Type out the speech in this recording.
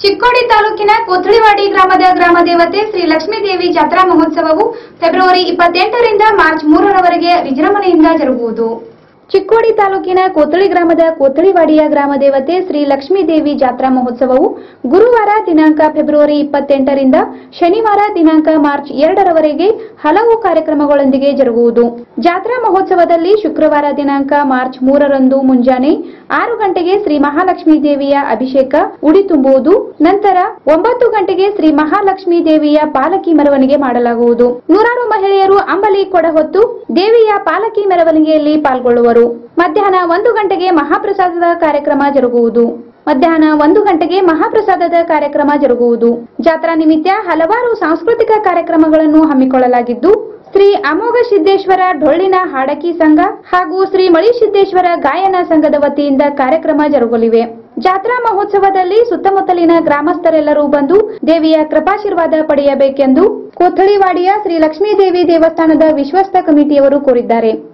ಚಿಕ್ಕೋಡಿ ತಾಲೂಕಿನ ಕೊತ್ಳಿವಾಡಿ ಗ್ರಾಮದ ಗ್ರಾಮ ದೇವತೆ ಶ್ರೀ ಲಕ್ಷ್ಮೀದೇವಿ ಜಾತ್ರಾ ಮಹೋತ್ಸವವು ಫೆಬ್ರವರಿ ಇಪ್ಪತ್ತೆಂಟರಿಂದ ಮಾರ್ಚ್ ಮೂರರವರೆಗೆ ವಿಜೃಂಭಣೆಯಿಂದ ಜರುಗುವುದು ಚಿಕ್ಕೋಡಿ ತಾಲೂಕಿನ ಕೋತಳಿ ಗ್ರಾಮದ ಕೋತಳಿವಾಡಿಯ ಗ್ರಾಮ ದೇವತೆ ಶ್ರೀ ಲಕ್ಷ್ಮೀದೇವಿ ಜಾತ್ರಾ ಮಹೋತ್ಸವವು ಗುರುವಾರ ದಿನಾಂಕ ಫೆಬ್ರವರಿ ಇಪ್ಪತ್ತೆಂಟರಿಂದ ಶನಿವಾರ ದಿನಾಂಕ ಮಾರ್ಚ್ ಎರಡರವರೆಗೆ ಹಲವು ಕಾರ್ಯಕ್ರಮಗಳೊಂದಿಗೆ ಜರುಗುವುದು ಜಾತ್ರಾ ಮಹೋತ್ಸವದಲ್ಲಿ ಶುಕ್ರವಾರ ದಿನಾಂಕ ಮಾರ್ಚ್ ಮೂರರಂದು ಮುಂಜಾನೆ ಆರು ಗಂಟೆಗೆ ಶ್ರೀ ಮಹಾಲಕ್ಷ್ಮೀ ದೇವಿಯ ಅಭಿಷೇಕ ಉಡಿ ತುಂಬುವುದು ನಂತರ ಒಂಬತ್ತು ಗಂಟೆಗೆ ಶ್ರೀ ಮಹಾಲಕ್ಷ್ಮೀ ದೇವಿಯ ಪಾಲಕಿ ಮೆರವಣಿಗೆ ಮಾಡಲಾಗುವುದು ನೂರಾರು ಮಹಿಳೆಯರು ಅಂಬಲಿ ಕೊಡ ಹೊತ್ತು ದೇವಿಯ ಪಾಲಕಿ ಮೆರವಣಿಗೆಯಲ್ಲಿ ಪಾಲ್ಗೊಳ್ಳುವರು ಮಧ್ಯಾಹ್ನ ಒಂದು ಗಂಟೆಗೆ ಮಹಾಪ್ರಸಾದದ ಕಾರ್ಯಕ್ರಮ ಜರುಗುವುದು ಮಧ್ಯಾಹ್ನ ಒಂದು ಗಂಟೆಗೆ ಮಹಾಪ್ರಸಾದದ ಕಾರ್ಯಕ್ರಮ ಜರುಗುವುದು ಜಾತ್ರಾ ನಿಮಿತ್ತ ಹಲವಾರು ಸಾಂಸ್ಕೃತಿಕ ಕಾರ್ಯಕ್ರಮಗಳನ್ನು ಹಮ್ಮಿಕೊಳ್ಳಲಾಗಿದ್ದು ಶ್ರೀ ಅಮೋಘ ಸಿದ್ದೇಶ್ವರ ಡೊಳ್ಳಿನ ಹಾಡಕಿ ಸಂಘ ಹಾಗೂ ಶ್ರೀ ಮಳಿಸಿದ್ದೇಶ್ವರ ಗಾಯನ ಸಂಘದ ವತಿಯಿಂದ ಕಾರ್ಯಕ್ರಮ ಜರುಗಲಿವೆ ಜಾತ್ರಾ ಮಹೋತ್ಸವದಲ್ಲಿ ಸುತ್ತಮುತ್ತಲಿನ ಗ್ರಾಮಸ್ಥರೆಲ್ಲರೂ ಬಂದು ದೇವಿಯ ಕೃಪಾಶೀರ್ವಾದ ಪಡೆಯಬೇಕೆಂದು ಕೊಥಳಿವಾಡಿಯ ಶ್ರೀ ಲಕ್ಷ್ಮೀದೇವಿ ದೇವಸ್ಥಾನದ ವಿಶ್ವಸ್ತ ಕಮಿಟಿಯವರು ಕೋರಿದ್ದಾರೆ